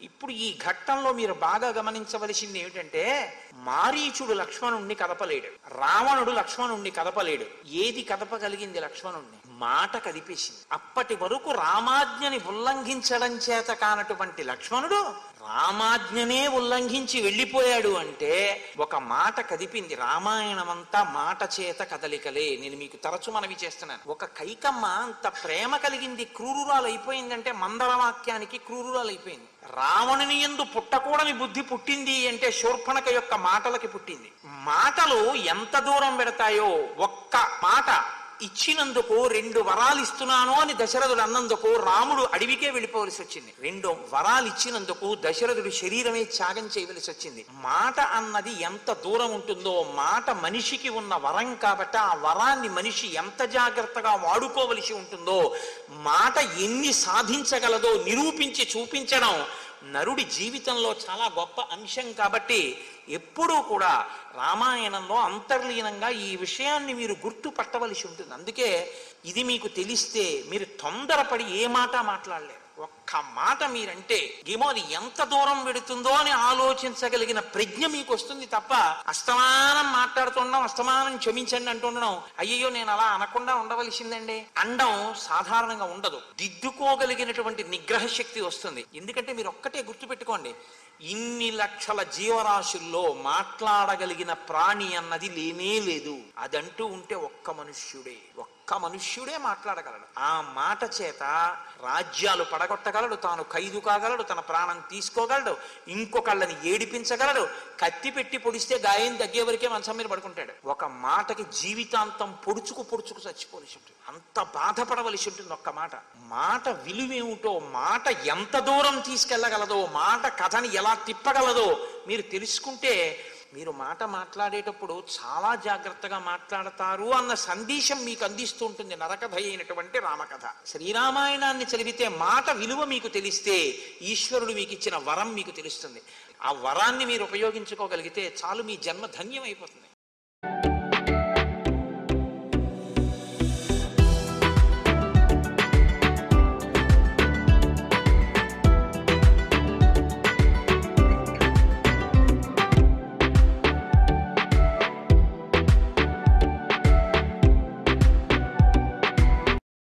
ఇప్పుడు ఈ ఘట్టంలో మీరు బాగా గమనించవలసింది ఏమిటంటే మారీచుడు లక్ష్మణుణ్ణి కదపలేడు రావణుడు లక్ష్మణుణ్ణి కదపలేడు ఏది కదపగలిగింది లక్ష్మణుణ్ణి మాట కదిపేసింది అప్పటి వరకు రామాజ్ఞని ఉల్లంఘించడం చేత కానటువంటి లక్ష్మణుడు రామాజ్ఞనే ఉల్లంఘించి వెళ్ళిపోయాడు అంటే ఒక మాట కదిపింది రామాయణమంతా మాట చేత కదలికలే నేను మీకు తరచు మనవి చేస్తున్నాను ఒక కైకమ్మ అంత ప్రేమ కలిగింది క్రూరురాలు అయిపోయిందంటే మందరవాక్యానికి క్రూరురాలు అయిపోయింది రావణుని ఎందు పుట్టకూడని బుద్ధి పుట్టింది అంటే శూర్పణక యొక్క మాటలకి పుట్టింది మాటలు ఎంత దూరం పెడతాయో ఒక్క మాట ఇచ్చినందుకు రెండు వరాలు ఇస్తున్నాను అని దశరథుడు అన్నందుకు రాముడు అడవికే వెళ్ళిపోవలసి వచ్చింది రెండు వరాలు ఇచ్చినందుకు దశరథుడు శరీరమే త్యాగం చేయవలసి వచ్చింది మాట అన్నది ఎంత దూరం ఉంటుందో మాట మనిషికి ఉన్న వరం కాబట్టి ఆ వరాన్ని మనిషి ఎంత జాగ్రత్తగా వాడుకోవలసి ఉంటుందో మాట ఎన్ని సాధించగలదో నిరూపించి చూపించడం నరుడి జీవితంలో చాలా గొప్ప అంశం కాబట్టి ఎప్పుడూ కూడా రామాయణంలో అంతర్లీనంగా ఈ విషయాన్ని మీరు గుర్తు పట్టవలసి ఉంటుంది అందుకే ఇది మీకు తెలిస్తే మీరు తొందరపడి ఏ మాట మాట్లాడలేరు ఒక్క మాట మీరంటే ఏమో అది ఎంత దూరం పెడుతుందో అని ఆలోచించగలిగిన ప్రజ్ఞ మీకు వస్తుంది తప్ప అస్తమానం మాట్లాడుతుండడం అస్తమానం క్షమించండి అంటుండడం అయ్యో నేను అలా అనకుండా ఉండవలసిందండి అండం సాధారణంగా ఉండదు దిద్దుకోగలిగినటువంటి నిగ్రహ శక్తి వస్తుంది ఎందుకంటే మీరు ఒక్కటే గుర్తుపెట్టుకోండి ఇన్ని లక్షల జీవరాశుల్లో మాట్లాడగలిగిన ప్రాణి అన్నది లేనే లేదు అదంటూ ఉంటే ఒక్క మనుష్యుడే ఒక్క మనుష్యుడే మాట్లాడగలడు ఆ మాట చేత రాజ్యాలు పడగొట్టగలడు తాను ఖైదు కాగలడు తన ప్రాణం తీసుకోగలడు ఇంకొకళ్ళని ఏడిపించగలడు కత్తి పెట్టి పొడిస్తే గాయం తగ్గే వరకే మంచం మీద పడుకుంటాడు ఒక మాటకి జీవితాంతం పొడుచుకు పొడుచుకు చచ్చిపోవలసి ఉంటుంది అంత బాధపడవలసి ఉంటుంది ఒక్క మాట మాట విలువేమిటో మాట ఎంత దూరం తీసుకెళ్ళగలదో మాట కథని ఎలా తిప్పగలదో మీరు తెలుసుకుంటే మీరు మాట మాట్లాడేటప్పుడు చాలా జాగ్రత్తగా మాట్లాడతారు అన్న సందేశం మీకు అందిస్తూ ఉంటుంది నరకథ అయినటువంటి రామకథ శ్రీరామాయణాన్ని చదివితే మాట విలువ మీకు తెలిస్తే ఈశ్వరుడు మీకు ఇచ్చిన వరం మీకు తెలుస్తుంది ఆ వరాన్ని మీరు ఉపయోగించుకోగలిగితే చాలు మీ జన్మ ధన్యం అయిపోతుంది